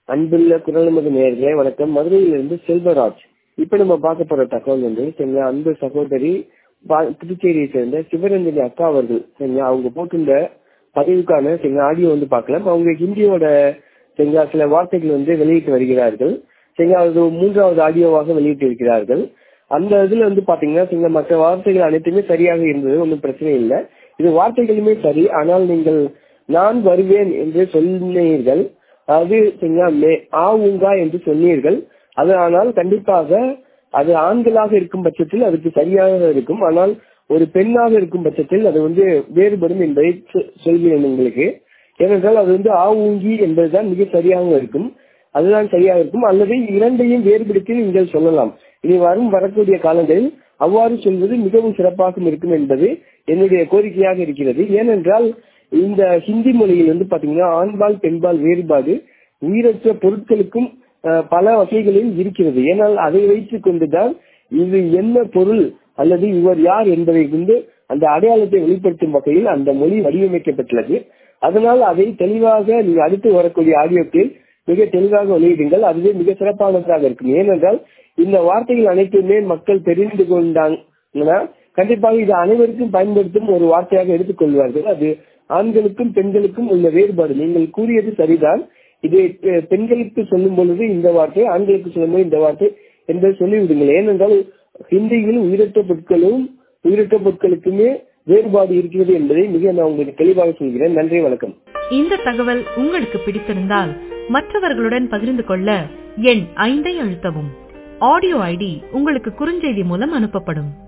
அன்புள்ள குரல்மது நேயர்களே வணக்கம் மதுரையிலிருந்து செல்வராஜ் இப்ப நம்ம பார்க்க போற தகவல் வந்து சரிங்களா அன்பு சகோதரி பா- புதுச்சேரியை சேர்ந்த சிவரஞ்சனி அக்கா அவர்கள் சரிங்களா அவங்க போட்டிருந்த பதிவுக்கான சரிங்களா ஆடியோ வந்து பார்க்கலாம் அவங்க ஹிந்தியோட சரிங்களா சில வார்த்தைகள் வந்து வெளியிட்டு வருகிறார்கள் சரிங்களா அது மூன்றாவது ஆடியோவாக வெளியிட்டு இருக்கிறார்கள் அந்த இதுல வந்து பாத்தீங்கன்னா சரிங்களா மற்ற வார்த்தைகள் அனைத்துமே சரியாக இருந்தது ஒன்றும் பிரச்சனை இல்லை இது வார்த்தைகளுமே சரி ஆனால் நீங்கள் நான் வருவேன் என்று சொன்னீர்கள் அது சரிங்களா மே- ஆ உங்கா என்று சொன்னீர்கள் அது ஆனால் கண்டிப்பாக அது ஆண்களாக இருக்கும் பட்சத்தில் அதுக்கு சரியாக இருக்கும் ஆனால் ஒரு பெண்ணாக இருக்கும் பட்சத்தில் அது வந்து வேறுபடும் என்பதை சொ- சொல்கிறேன் உங்களுக்கு ஏனென்றால் அது வந்து ஆ ஊங்கி என்பதுதான் மிக சரியாக இருக்கும் அதுதான் சரியாக இருக்கும் அல்லது இரண்டையும் வேறுபடுத்தி நீங்கள் சொல்லலாம் இனி வரும் வரக்கூடிய காலங்களில் அவ்வாறு சொல்வது மிகவும் சிறப்பாக இருக்கும் என்பது என்னுடைய கோரிக்கையாக இருக்கிறது ஏனென்றால் இந்த ஹிந்தி மொழியில் வந்து பாத்தீங்கன்னா ஆண்பால் பெண்பால் வேறுபாடு உயிரற்ற பொருட்களுக்கும் அஹ், பல வகைகளில் இருக்கிறது ஏனால் அதை வைத்துக் கொண்டுதான் இது என்ன பொருள் அல்லது இவர் யார் என்பதை கொண்டு அந்த அடையாளத்தை வெளிப்படுத்தும் வகையில் அந்த மொழி வடிவமைக்கப்பட்டுள்ளது அதனால் அதை தெளிவாக நீங்க அடுத்து வரக்கூடிய ஆடியோக்களில் மிக தெளிவாக வெளியிடுங்கள் அதுவே மிக சிறப்பானதாக இருக்கும் ஏனென்றால் இந்த வார்த்தைகள் அனைத்துமே மக்கள் தெரிந்து கொண்டாங்கன்னா கண்டிப்பாக இது அனைவருக்கும் பயன்படுத்தும் ஒரு வார்த்தையாக எடுத்துக்கொள்வார்கள் அது ஆண்களுக்கும் பெண்களுக்கும் உள்ள வேறுபாடு நீங்கள் கூறியது சரிதான் இது பெ- பெண்களுக்கு சொல்லும் பொழுது இந்த வார்த்தை ஆண்களுக்கு சொல்லும்போது இந்த வார்த்தை என்பதை சொல்லிவிடுங்கள் ஏனென்றால் ஹிந்தியில் உயிரற்ற பொருட்களும் உயிரற்ற பொருட்களுக்குமே வேறுபாடு இருக்கிறது என்பதை மிக நான் உங்களுக்கு தெளிவாக சொல்கிறேன் நன்றி வணக்கம் இந்த தகவல் உங்களுக்கு பிடித்திருந்தால் மற்றவர்களுடன் பகிர்ந்து கொள்ள எண் ஐந்தை அழுத்தவும் ஆடியோ ஐடி உங்களுக்கு குறுஞ்செய்தி மூலம் அனுப்பப்படும்